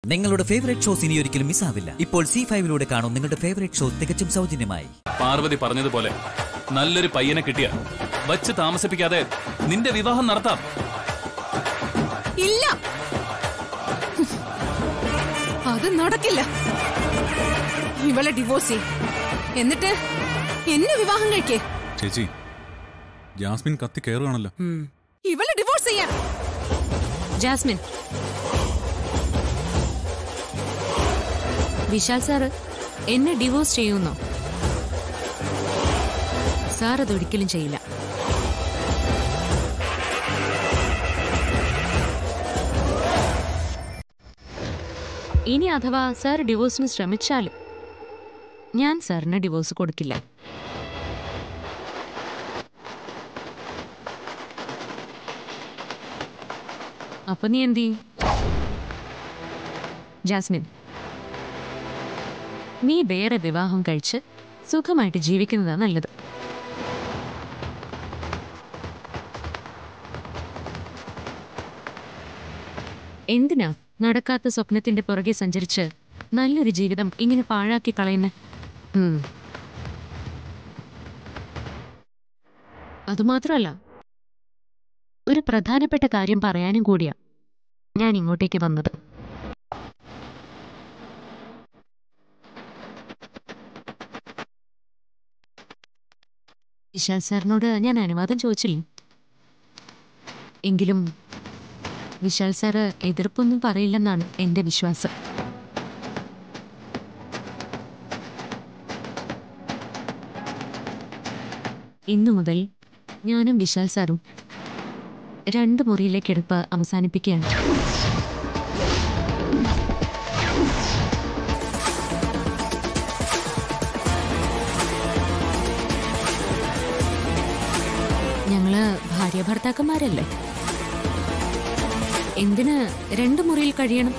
നിങ്ങളുടെ favourite shows ഇനി ഒരിക്കലും മിസ്സാവില്ല ഇപ്പോൾ സി ഫൈവിലൂടെ കാണും നിങ്ങളുടെ ഫേവറേറ്റ് ഷോ തികച്ചും സൗജന്യമായി പാർവതി പറഞ്ഞതുപോലെ നല്ലൊരു പയ്യനെ കിട്ടിയ വച്ച് താമസിപ്പിക്കാതെ നിന്റെ വിവാഹം നടത്താം ഇല്ല അത് നടക്കില്ല ഇവളെ ഡിവോഴ്സ് ചെയ് എന്നിട്ട് എന്നെ വിവാഹം കഴിക്കേ ചേച്ചി ജാസ്മിൻ കത്തി കയറുകയാണല്ലോ ഇവളെ ഡിവോഴ്സ് ചെയ്യാൻ ജാസ്മിൻ വിശാൽ സാറ് എന്നെ ഡിവോഴ്സ് ചെയ്യുന്നോ സാർ അതൊരിക്കലും ചെയ്യില്ല ഇനി അഥവാ സാർ ഡിവോഴ്സിന് ശ്രമിച്ചാലും ഞാൻ സാറിന് ഡിവോഴ്സ് കൊടുക്കില്ല അപ്പൊ നീ എന്തി ജാസ്മിൻ നീ വേറെ വിവാഹം കഴിച്ച് സുഖമായിട്ട് ജീവിക്കുന്നതാണ് നല്ലത് എന്തിനാ നടക്കാത്ത സ്വപ്നത്തിന്റെ പുറകെ സഞ്ചരിച്ച് നല്ലൊരു ജീവിതം ഇങ്ങനെ പാഴാക്കി കളയുന്നെ ഉം. അതുമാത്രമല്ല ഒരു പ്രധാനപ്പെട്ട കാര്യം പറയാനും കൂടിയാ ഞാൻ ഇങ്ങോട്ടേക്ക് വന്നത് വിശാൽ സാറിനോട് ഞാൻ അനുവാദം ചോദിച്ചില്ലേ എങ്കിലും വിശാൽ സാറ് എതിർപ്പൊന്നും പറയില്ലെന്നാണ് എൻ്റെ വിശ്വാസം ഇന്നു മുതൽ ഞാനും വിശാൽ സാറും രണ്ട് മുറിയിലേക്ക് എടുപ്പ് അവസാനിപ്പിക്കുകയാണ് ഞങ്ങള് ഭാര്യ ഭർത്താക്കന്മാരല്ലേ എന്തിന് രണ്ട് മുറിയിൽ കഴിയണം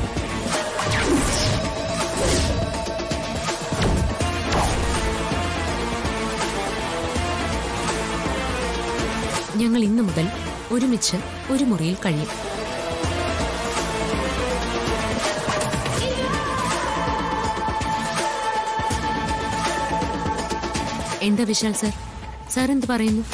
ഞങ്ങൾ ഇന്നു മുതൽ ഒരുമിച്ച് ഒരു മുറിയിൽ കഴിയും എന്താ വിശാൽ സാർ സാർ എന്ത് പറയുന്നു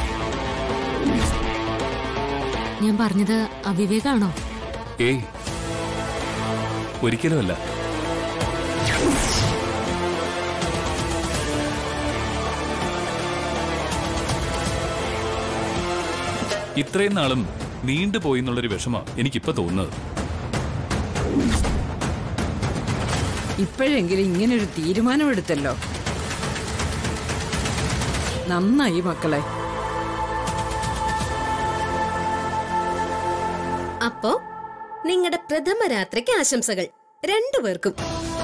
ഞാൻ പറഞ്ഞത് അവിവേകാണോ ഏയ് ഒരിക്കലുമല്ല ഇത്രയും നാളും നീണ്ടുപോയി എന്നുള്ളൊരു വിഷമം എനിക്കിപ്പോ തോന്നുന്നത് ഇപ്പോഴെങ്കിലും ഇങ്ങനൊരു തീരുമാനമെടുത്തല്ലോ നന്നായി മക്കളെ അപ്പോ നിങ്ങളുടെ പ്രഥമ രാത്രിക്ക് ആശംസകൾ രണ്ടുപേർക്കും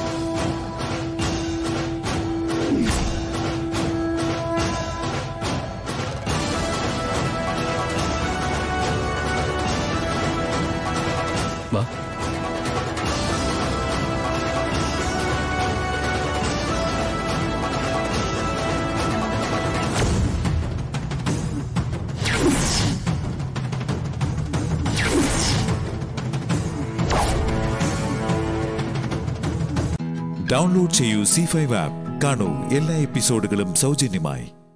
വാ ഡൗൺലോഡ് ചെയ്യൂ സി ഫൈവ് ആപ്പ് കാണൂ എല്ലാ എപ്പിസോഡുകളും സൗജന്യമായി